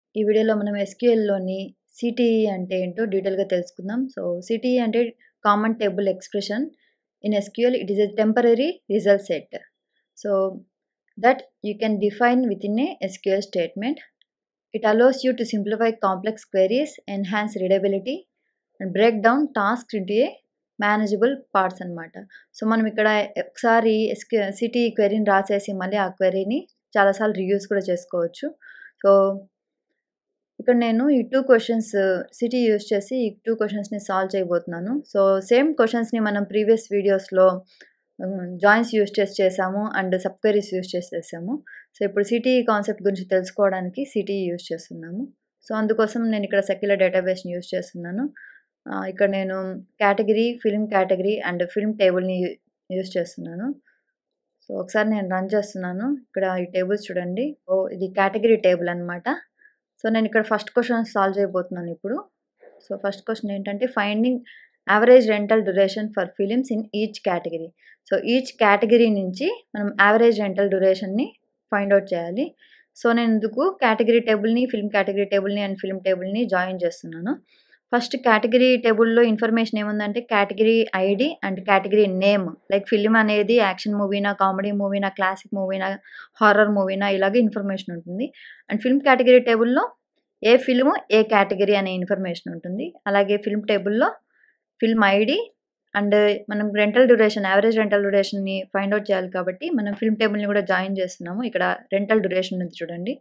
ఈ వీడియోలో మనం ఎస్‌క్యూఎల్‌లోని సిటీఈ అంటే ఏంటో డీటెయిల్‌గా తెలుసుకుందాం. సో, సిటీఈ అంటే common table expression in SQL it is a temporary result set. So, that you can define within a SQL statement. It allows you to simplify complex queries, enhance readability, and break down tasks into a manageable parts అనమాట. So, మనం ఇక్కడ ఒకసారి SQ సిటీఈ క్వెరీని రాసేసి మళ్ళీ ఆ క్వెరీని చాలా సార్లు reuse కూడా చేసుకోవచ్చు. సో, ఇక్కడ నేను ఈ 2 క్వెషన్స్ సిటీ యూజ్ చేసి ఈ 2 క్వెషన్స్‌ని సాల్వ్ చేయబోతున్నాను. సో, సేమ్ క్వెషన్స్‌ని మనం ప్రీవియస్ వీడియోస్‌లో హ్మ్, జాయిన్స్ యూజ్ చేసి చేసాము. అండ్ సబ్ క్వెరీస్ యూజ్ చేసి చేసాము. సో, ఇప్పుడు సిటీఈ కాన్సెప్ట్ గురించి తెలుసుకోవడానికి సిటీఈ యూజ్ చేస్తున్నాము. సో, అందుకోసం నేను ఇక్కడ సెక్యులర్ డేటాబేస్‌ని యూజ్ చేస్తున్నాను. ఆహ్, ఇక్కడ నేను category, film category and film టేబుల్‌ని యూ యూజ్ చేస్తున్నాను. సో, ఒకసారి నేను రన్ చేస్తున్నాను. ఇక్కడ ఈ టేబుల్స్ చూడండి. ఓహ్! ఇది కేటగిరీ టేబుల్ అనమాట. సో, నేను ఇక్కడ ఫస్ట్ క్వెషన్ సాల్వ్ చేయబోతున్నాను ఇప్పుడు. సో, ఫస్ట్ క్వెషన్ ఏంటంటే finding average rental duration for films in each category. So, each category నుంచి మనం యావరేజ్ రెంటల్ డ్యూరేషన్‌ని ఫైండ్ ఔట్ చేయాలి. సో, నేను ఇందుకు కేటగిరీ టేబుల్‌ని, ఫిల్మ్ కేటగిరీ టేబుల్‌ని అండ్ ఫిల్మ్ టేబుల్‌ని జాయిన్ చేస్తున్నాను. ఫస్ట్ కేటగిరీ టేబుల్‌లో ఇన్ఫర్మేషన్ ఏముందంటే category ID and category name. Like film అనేది యాక్షన్ మూవీనా, కామెడీ మూవీనా, క్లాసిక్ మూవీనా, హారర్ మూవీనా ఇలాగ ఇన్ఫర్మేషన్ ఉంటుంది. అండ్ ఫిల్మ్ కేటగిరీ టేబుల్‌లో ఏ ఫిల్మ్, ఏ కేటగిరీ అనే ఇన్ఫర్మేషన్ ఉంటుంది. అలాగే ఫిల్మ్ టేబుల్‌లో ఫిల్మ్ ఐడీ అండ్ మనం రెంటల్ డ్యూరేషన్, యావరేజ్ రెంటల్ డ్యూరేషన్‌ని ఫైండ్ ఔట్ చేయాలి కాబట్టి మనం ఫిల్మ్ టేబుల్‌ని కూడా జాయిన్ చేస్తున్నాము. ఇక్కడ రెంటల్ డ్యూరేషన్ ఉంది చూడండి.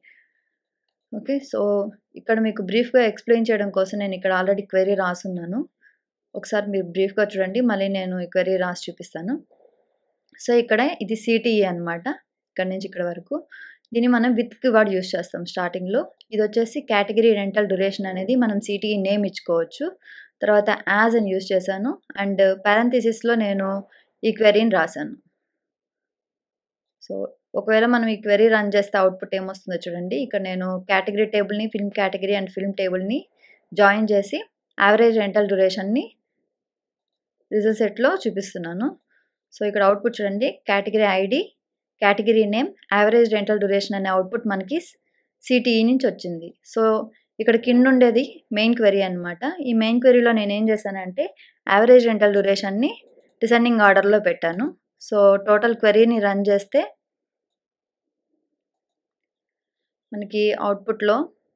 ఓకే. సో, ఇక్కడ మీకు బ్రీఫ్‌గా ఎక్స్‌ప్లెయిన్ చేయడం కోసం నేను ఇక్కడ ఆల్రెడీ క్వెరీ రాసున్నాను. ఒకసారి మీరు బ్రీఫ్‌గా చూడండి. మళ్ళీ నేను ఈ క్వెరీ రాసి చూపిస్తాను. సో, ఇక్కడ ఇది సిటీఈ అనమాట. ఇక్కడి నుంచి ఇక్కడి వరకు. దీన్ని మనం విత్ కీవర్డ్ యూజ్ చేస్తాం స్టార్టింగ్‌లో. ఇదొచ్చేసి కేటగిరీ రెంటల్ డ్యూరేషన్ అనేది మనం సిటీఈ నేమ్ ఇచ్చుకోవచ్చు. తర్వాత యాజ్ అని యూజ్ చేశాను. అండ్ పారెంథసిస్‌లో నేను ఈ క్వెరీని రాసాను. సో, ఒకవేళ మనం ఈ క్వెరీ రన్ చేస్తే అవుట్‌పుట్ ఏమొస్తుందో చూడండి. ఇక్కడ నేను కేటగిరీ టేబుల్‌ని, ఫిల్మ్ కేటగిరీ అండ్ ఫిల్మ్ టేబుల్‌ని జాయిన్ చేసి యావరేజ్ రెంటల్ డ్యూరేషన్‌ని రిజల్ట్ సెట్‌లో చూపిస్తున్నాను. సో, ఇక్కడ అవుట్‌పుట్ చూడండి. Category ID, category name, average rental duration అనే అవుట్‌పుట్ మనకి స్ సిటీఈ నుంచి వచ్చింది. సో, ఇక్కడ కిందుండేది మెయిన్ క్వెరీ అనమాట. ఈ మెయిన్ క్వెరీలో నేనేం చేశానంటే యావరేజ్ రెంటల్ డ్యూరేషన్‌ని డిసెండింగ్ ఆర్డర్‌లో పెట్టాను. సో, టోటల్ క్వెరీని రన్ చేస్తే మనకి అవుట్‌పుట్‌లో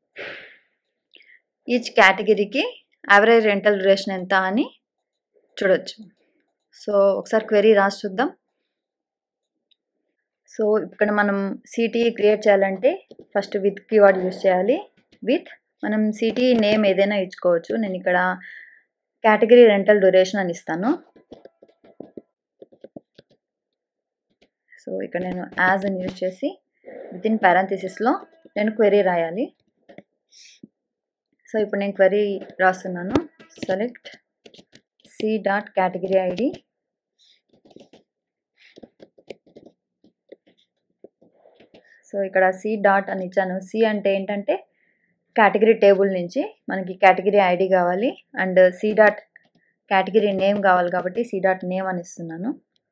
ఈచ్ కేటగిరీకి యావరేజ్ రెంటల్ డ్యూరేషన్ ఎంత అని చూడొచ్చు. సో, ఒకసారి క్వెరీ రాసి చూద్దాం. సో, ఇక్కడ మనం సిటీఈ క్రియేట్ చేయాలంటే ఫస్ట్ విత్ కీవర్డ్ యూజ్ చేయాలి. విత్ మనం సిటీఈ నేమ్ ఏదైనా ఇచ్చుకోవచ్చు. నేను ఇక్కడ కేటగిరీ రెంటల్ డ్యూరేషన్ అని ఇస్తాను. సో, ఇక్కడ నేను యాజ్ అని యూజ్ చేసి వితిన్ పారెంథసిస్‌లో నేను క్వెరీ రాయాలి. సో, ఇప్పుడు నేను క్వెరీ రాస్తున్నాను. Select C dot category ID so, ఇక్కడ సి డాట్ అని ఇచ్చాను. సి అంటే ఏంటంటే కేటగిరీ టేబుల్ నుంచి మనకి కేటగిరీ ఐడీ కావాలి. And C dot category name కావాలి కాబట్టి సి డాట్ నేమ్ అని ఇస్తున్నాను.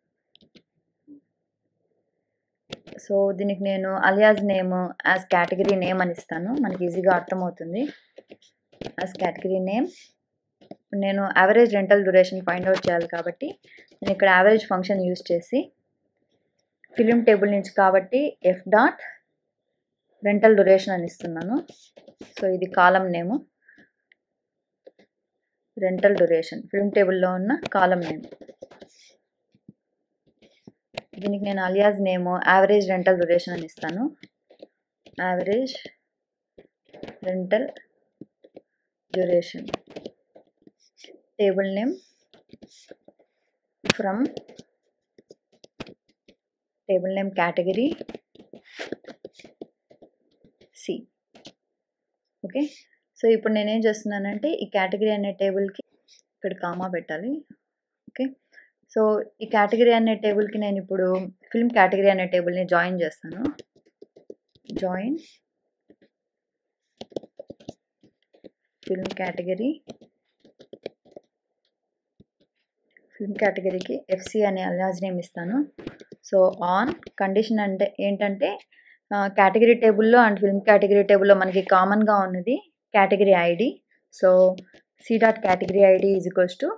సో, దీనికి నేను alias name as category name అని ఇస్తాను. మనకి ఈజీగా అర్థమవుతుంది. యాస్ కేటగిరీ నేమ్ నేను average rental duration find out చేయాలి కాబట్టి నేను ఇక్కడ యావరేజ్ ఫంక్షన్ యూజ్ చేసి ఫిల్మ్ టేబుల్ నుంచి కాబట్టి ఎఫ్ డాట్ రెంటల్ డ్యూరేషన్ అని ఇస్తున్నాను. సో, ఇది column name. Rental duration film టేబుల్‌లో ఉన్న కాలమ్ నేమ్. దీనికి నేను alias name average rental duration అని ఇస్తాను. Average rental duration table name from table name category C. Okay. So, ఇప్పుడు నేనేం చేస్తున్నానంటే ఈ కేటగిరీ అనే టేబుల్‌కి ఇక్కడ కామా పెట్టాలి. ఓకే. సో, ఈ కేటగిరీ అనే టేబుల్‌కి నేను ఇప్పుడు ఫిల్మ్ కేటగిరీ అనే టేబుల్‌ని జాయిన్ చేస్తాను. జాయిన్ ఫిల్మ్ కేటగిరీ ఫిల్మ్ కేటగిరీకి ఎఫ్‌సి అనే అలియాస్ నేమ్ ఇస్తాను. సో, ఆన్ కండిషన్ అంటే ఏంటంటే కేటగిరీ టేబుల్లో అండ్ ఫిల్మ్ కేటగిరీ టేబుల్లో మనకి కామన్గా ఉన్నది category ID so C dot category ID is equals to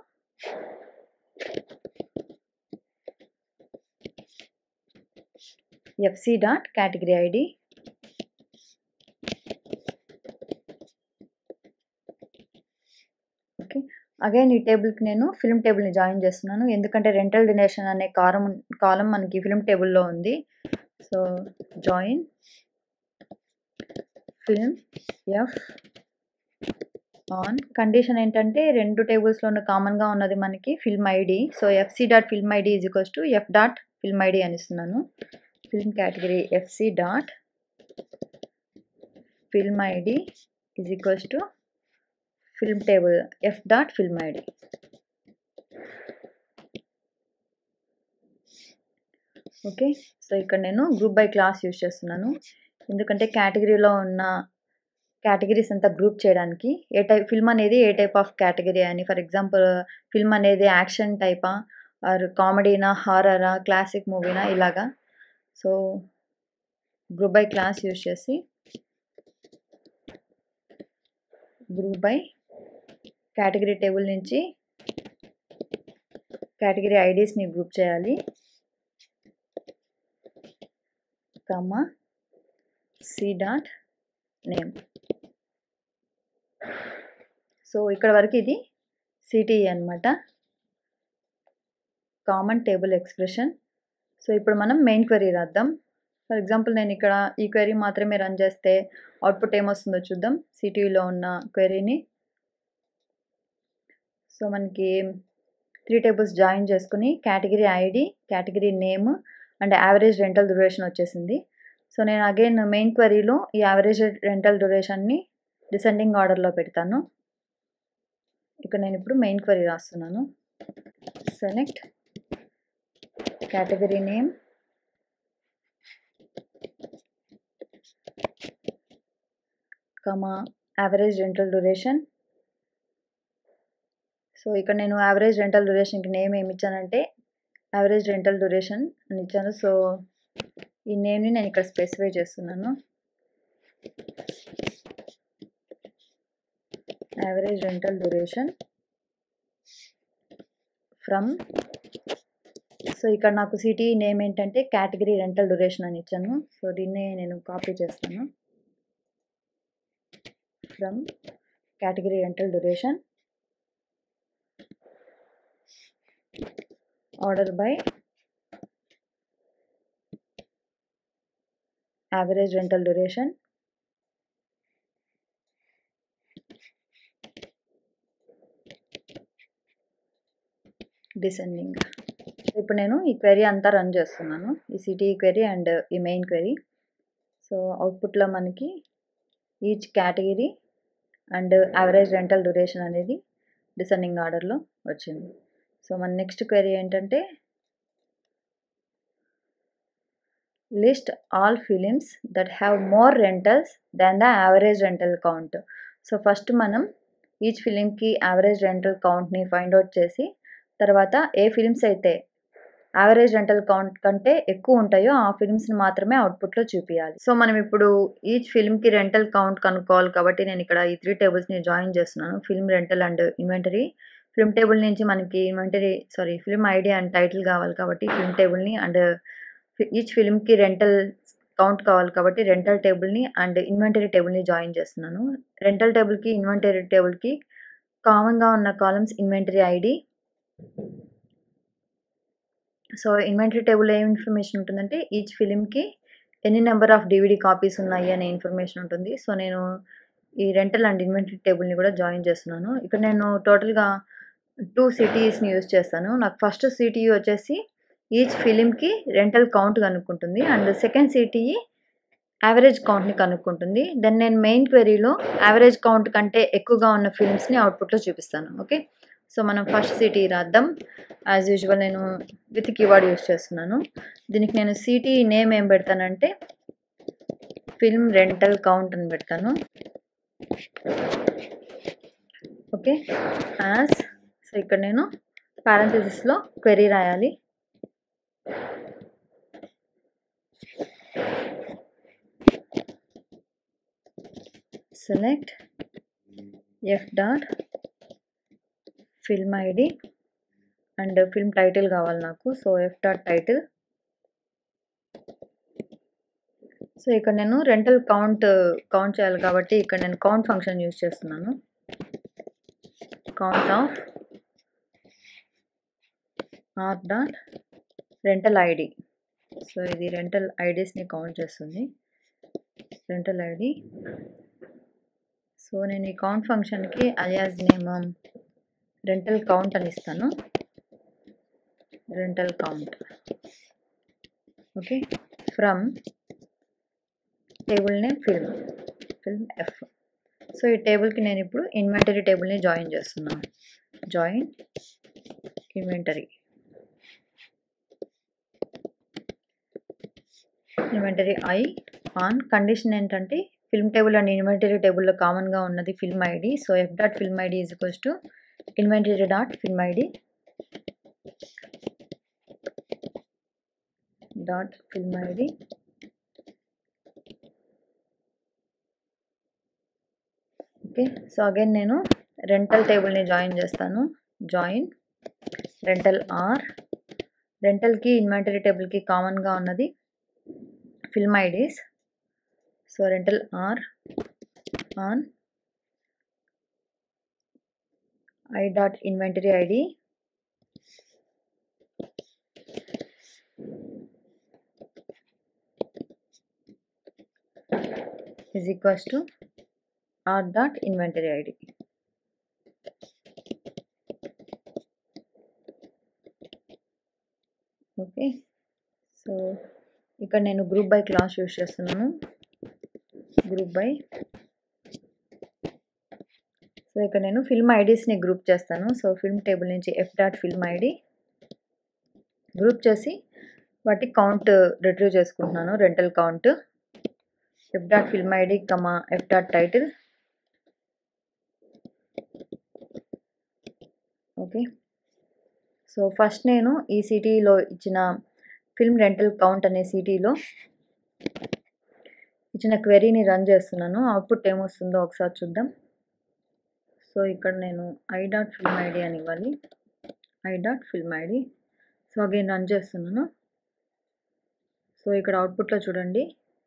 FC dot category ID okay again ఈ టేబుల్కి నేను ఫిల్మ్ టేబుల్ని జాయిన్ చేస్తున్నాను ఎందుకంటే రెంటల్ డొనేషన్ అనే కారం కాలం మనకి ఫిల్మ్ టేబుల్లో ఉంది so join film F on condition ఏంటంటే రెండు టేబుల్స్లోనూ కామన్గా ఉన్నది మనకి film ID so FC dot film ID is equals to F dot film ID అని ఇస్తున్నాను film category FC dot film ID is equals to film table F dot film ID okay so ఇక్కడ నేను group by clause use చేస్తున్నాను ఎందుకంటే కేటగిరీలో ఉన్న categories అంతా group చేయడానికి ఏ టైప్ ఫిల్మ్ అనేది ఏ టైప్ ఆఫ్ కేటగిరీ అని ఫర్ ఎగ్జాంపుల్ ఫిల్మ్ అనేది యాక్షన్ టైపా ఆర్ కామెడీనా హారరా క్లాసిక్ మూవీనా ఇలాగా so group by clause use చేసి గ్రూప్ బై కేటగిరీ టేబుల్ నుంచి కేటగిరీ ఐడీస్ని గ్రూప్ చేయాలి comma C dot name so ఇక్కడ వరకు ఇది సిటీఈ అనమాట కామన్ టేబుల్ ఎక్స్ప్రెషన్ సో ఇప్పుడు మనం మెయిన్ క్వరీ రాద్దాం ఫర్ ఎగ్జాంపుల్ నేను ఇక్కడ ఈ క్వరీ మాత్రమే రన్ చేస్తే అవుట్పుట్ ఏమొస్తుందో చూద్దాం సిటీలో ఉన్న క్వరీని సో మనకి త్రీ టేబుల్స్ జాయిన్ చేసుకుని category ID category name and average rental duration వచ్చేసింది సో నేను అగైన్ మెయిన్ క్వరీలో ఈ యావరేజ్ రెంటల్ డ్యూరేషన్ని డిసెండింగ్ ఆర్డర్లో పెడతాను ఇక్కడ నేను ఇప్పుడు మెయిన్ క్వరీ రాస్తున్నాను select category name comma average rental duration so ఇక్కడ నేను యావరేజ్ రెంటల్ డ్యూరేషన్కి నేమ్ ఏమి ఇచ్చానంటే యావరేజ్ రెంటల్ డ్యూరేషన్ అని ఇచ్చాను సో ఈ నేమ్ని నేను ఇక్కడ స్పెసిఫై చేస్తున్నాను average rental duration from so ఇక్కడ నాకు సిటీ నేమ్ ఏంటంటే కేటగిరీ రెంటల్ డ్యూరేషన్ అని ఇచ్చాను సో దీన్నే నేను కాపీ చేస్తాను from category rental duration order by average rental duration descending ఇప్పుడు నేను ఈ క్వెరీ అంతా రన్ చేస్తున్నాను ఈ సిటీ క్వెరీ అండ్ ఈ మెయిన్ క్వెరీ సో అవుట్పుట్లో మనకి each category and average rental duration అనేది డిసెండింగ్ ఆర్డర్లో వచ్చింది సో మన నెక్స్ట్ క్వెరీ ఏంటంటే list all films that have more rentals than the average rental count so first మనం ఈచ్ ఫిలింకి యావరేజ్ రెంటల్ కౌంట్ని ఫైండ్ అవుట్ చేసి తర్వాత ఏ ఫిలిమ్స్ అయితే యావరేజ్ రెంటల్ కౌంట్ కంటే ఎక్కువ ఉంటాయో ఆ ఫిల్మ్స్ని మాత్రమే అవుట్పుట్లో చూపించాలి సో మనం ఇప్పుడు ఈచ్ ఫిల్మ్కి రెంటల్ కౌంట్ కనుక్కోవాలి కాబట్టి నేను ఇక్కడ ఈ త్రీ టేబుల్స్ని జాయిన్ చేస్తున్నాను film rental and inventory film table నుంచి మనకి inventory sorry film ID and title కావాలి కాబట్టి ఫిల్మ్ టేబుల్ని అండ్ ఈచ్ ఫిల్మ్కి రెంటల్ కౌంట్ కావాలి కాబట్టి రెంటల్ టేబుల్ని అండ్ ఇన్వెంటరీ టేబుల్ని జాయిన్ చేస్తున్నాను రెంటల్ టేబుల్కి ఇన్వెంటరీ టేబుల్కి కామన్గా ఉన్న columns inventory ID so inventory table ఏం ఇన్ఫర్మేషన్ ఉంటుందంటే ఈచ్ ఫిలింకి ఎన్ని నెంబర్ ఆఫ్ డివిడి కాపీస్ ఉన్నాయి అనే ఇన్ఫర్మేషన్ ఉంటుంది సో నేను ఈ రెంటల్ అండ్ ఇన్వెంటరీ టేబుల్ని కూడా జాయిన్ చేస్తున్నాను ఇక్కడ నేను టోటల్గా టూ సిటీస్ని యూజ్ చేస్తాను నాకు ఫస్ట్ సిటీ వచ్చేసి ఈచ్ ఫిలింకి రెంటల్ కౌంట్ కనుక్కుంటుంది అండ్ సెకండ్ సిటీ యావరేజ్ కౌంట్ని కనుక్కుంటుంది దెన్ నేను మెయిన్ క్వెరీలో యావరేజ్ కౌంట్ కంటే ఎక్కువగా ఉన్న ఫిల్మ్స్ని అవుట్పుట్లో చూపిస్తాను ఓకే సో మనం ఫస్ట్ సిటీ రాద్దాం యాజ్ యూజువల్ నేను విత్ కీవర్డ్ యూస్ చేస్తున్నాను దీనికి నేను సిటీ నేమ్ ఏం పెడతానంటే ఫిల్మ్ రెంటల్ కౌంట్ అని పెడతాను ఓకే యాజ్ సో ఇక్కడ నేను పారంథసిస్లో క్వెరీ రాయాలి select F dot film ID and film title కావాలి నాకు so F dot title so ఇక్కడ నేను రెంటల్ కౌంట్ కౌంట్ చేయాలి కాబట్టి ఇక్కడ నేను కౌంట్ ఫంక్షన్ యూజ్ చేస్తున్నాను count of R dot rental ID so ఇది రెంటల్ ఐడీస్ని కౌంట్ చేస్తుంది రెంటల్ ఐడి సో నేను ఈ కౌంట్ ఫంక్షన్కి అలియాజ్ నేమ్ రెంటల్ కౌంట్ అని ఇస్తాను rental count okay from table name film film F so ఈ టేబుల్కి నేను ఇప్పుడు ఇన్వెంటరీ టేబుల్ని జాయిన్ చేస్తున్నాను join inventory inventory I on condition ఏంటంటే ఫిల్మ్ టేబుల్ అండ్ ఇన్వెంటరీ టేబుల్లో కామన్గా ఉన్నది film ID so F dot film ID is equals to inventory dot film ID dot film ID okay so again నేను rental టేబుల్ని join చేస్తాను join rental R రెంటల్కి inventory టేబుల్కి కామన్గా ఉన్నది film IDs so rental R on I dot inventory ID is equals to r dot inventory id okay so ఇక్కడ నేను group by clause use చేస్తున్నాను గ్రూప్ బై సో ఇక్కడ నేను ఫిల్మ్ ఐడీస్ని గ్రూప్ చేస్తాను సో ఫిల్మ్ టేబుల్ నుంచి F dot film ID group చేసి వాటి కౌంట్ రిట్రీవ్ చేసుకుంటున్నాను rental count F dot film ID comma F dot title okay so first నేను ఈ సిటీలో ఇచ్చిన ఫిల్మ్ రెంటల్ కౌంట్ అనే సిటీలో ఇచ్చిన క్వెరీని రన్ చేస్తున్నాను అవుట్పుట్ ఏమొస్తుందో ఒకసారి చూద్దాం సో ఇక్కడ నేను ఐ డాట్ ఫిల్మ్ ఐడి అని ఇవ్వాలి I dot film ID so again run చేస్తున్నాను సో ఇక్కడ అవుట్పుట్లో చూడండి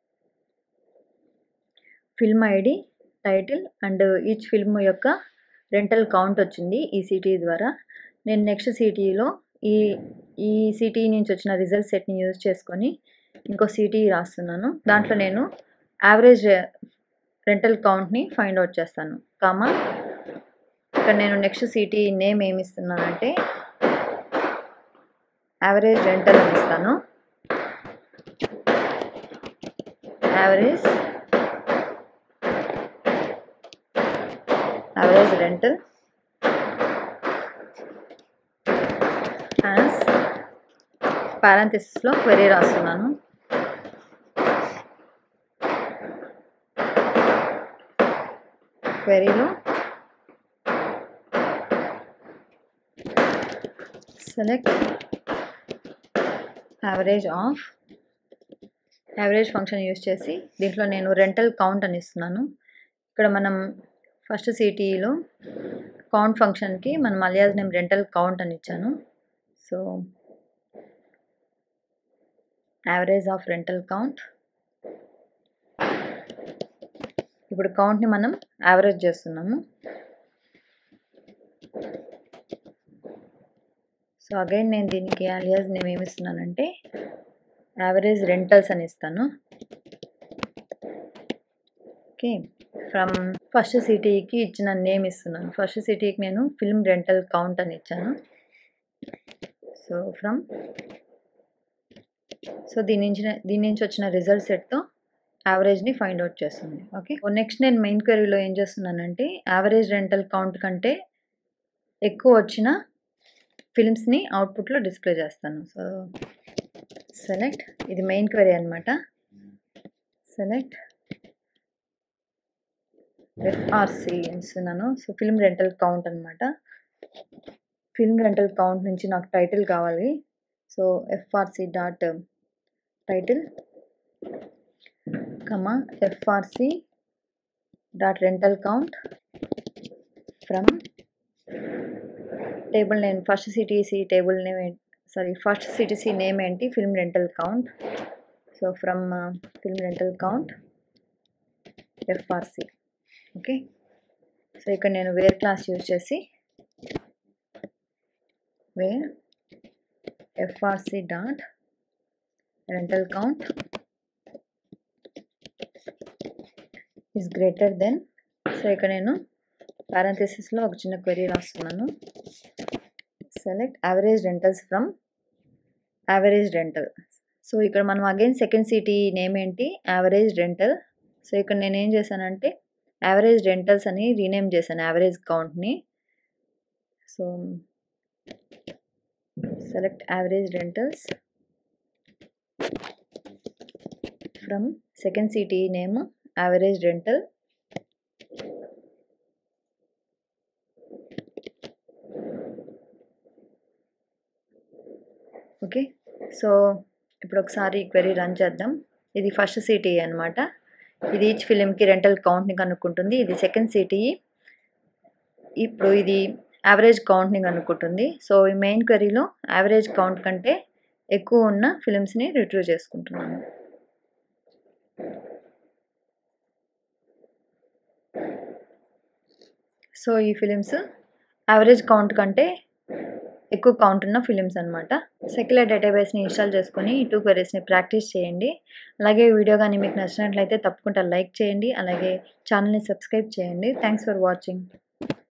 film ID title and each film యొక్క రెంటల్ కౌంట్ వచ్చింది ఈ సిటీ ద్వారా నేను నెక్స్ట్ సిటీలో ఈ ఈ సిటీ నుంచి వచ్చిన రిజల్ట్ సెట్ని యూజ్ చేసుకొని ఇంకో సిటీ రాస్తున్నాను దాంట్లో నేను యావరేజ్ రెంటల్ కౌంట్ని ఫైండ్ అవుట్ చేస్తాను కామా ఇక్కడ నేను నెక్స్ట్ సిటీ నేమ్ ఏమి ఇస్తున్నానంటే యావరేజ్ రెంటల్ అని ఇస్తాను యావరేజ్ average rental యాజ్ పారాంథసిస్లో క్వెరీ రాస్తున్నాను క్వెరీలో select average of average function use చేసి దీంట్లో నేను రెంటల్ కౌంట్ అని ఇస్తున్నాను ఇక్కడ మనం ఫస్ట్ సిటీలో కౌంట్ ఫంక్షన్కి మనం అలియాజ్ నేమ్ రెంటల్ కౌంట్ అని ఇచ్చాను so average of rental count ఇప్పుడు కౌంట్ని మనం యావరేజ్ చేస్తున్నాము సో అగైన్ నేను దీనికి అలియాజ్ నేమ్ ఏమి ఇస్తున్నానంటే యావరేజ్ రెంటల్స్ అని ఇస్తాను ఓకే ఫ్రమ్ ఫస్ట్ సిటీకి ఇచ్చిన నేమ్ ఇస్తున్నాను ఫస్ట్ సిటీకి నేను ఫిల్మ్ రెంటల్ కౌంట్ అని ఇచ్చాను సో ఫ్రమ్ సో దీని నుంచి దీని నుంచి వచ్చిన రిజల్ట్ సెట్తో యావరేజ్ని ఫైండ్ అవుట్ చేస్తుంది ఓకే నెక్స్ట్ నేను మెయిన్ క్వెరీలో ఏం చేస్తున్నానంటే యావరేజ్ రెంటల్ కౌంట్ కంటే ఎక్కువ వచ్చిన ఫిల్మ్స్ని అవుట్పుట్లో డిస్ప్లే చేస్తాను సో సెలెక్ట్ ఇది మెయిన్ క్వెరీ అనమాట సెలెక్ట్ ఎఫ్ఆర్సి ఇస్తున్నాను సో ఫిల్మ్ రెంటల్ కౌంట్ అనమాట ఫిల్మ్ రెంటల్ కౌంట్ నుంచి నాకు టైటిల్ కావాలి so FRC dot title comma FRC dot rental count from table name first CTE table name sorry first CTE name ఏంటి film rental count so from film rental count FRC okay so ఇక్కడ నేను where clause use చేసి where FRC dot rental count is greater than so ఇక్కడ నేను పారాంథసిస్లో ఒక చిన్న query రాస్తున్నాను select average rentals from average rental so ఇక్కడ మనం అగైన్ సెకండ్ సిటీ నేమ్ ఏంటి యావరేజ్ రెంటల్ సో ఇక్కడ నేను ఏం చేశానంటే యావరేజ్ రెంటల్స్ అని రీనేమ్ చేశాను యావరేజ్ కౌంట్ని so select average rentals from second CTE name average rental okay so ఇప్పుడు ఒకసారి క్వెరీ రన్ చేద్దాం ఇది ఫస్ట్ సిటీ అనమాట ఇది ఈచ్ ఫిలింకి రెంటల్ కౌంట్ని కనుక్కుంటుంది ఇది సెకండ్ సిటీ ఇప్పుడు ఇది యావరేజ్ కౌంట్ని కనుక్కుంటుంది సో ఈ మెయిన్ క్వెరీలో యావరేజ్ కౌంట్ కంటే ఎక్కువ ఉన్న ఫిలిమ్స్ని రిట్రీవ్ చేసుకుంటున్నాను సో ఈ ఫిలిమ్స్ యావరేజ్ కౌంట్ కంటే ఎక్కువ కౌంట్ ఉన్న ఫిలిమ్స్ అనమాట సెక్యులర్ డేటాబేస్ని ఇన్స్టాల్ చేసుకొని ఈ టూ క్వెరీస్ని ప్రాక్టీస్ చేయండి అలాగే వీడియో కానీ మీకు నచ్చినట్లయితే తప్పకుండా లైక్ చేయండి అలాగే ఛానల్ని సబ్స్క్రైబ్ చేయండి థ్యాంక్స్ ఫర్ వాచింగ్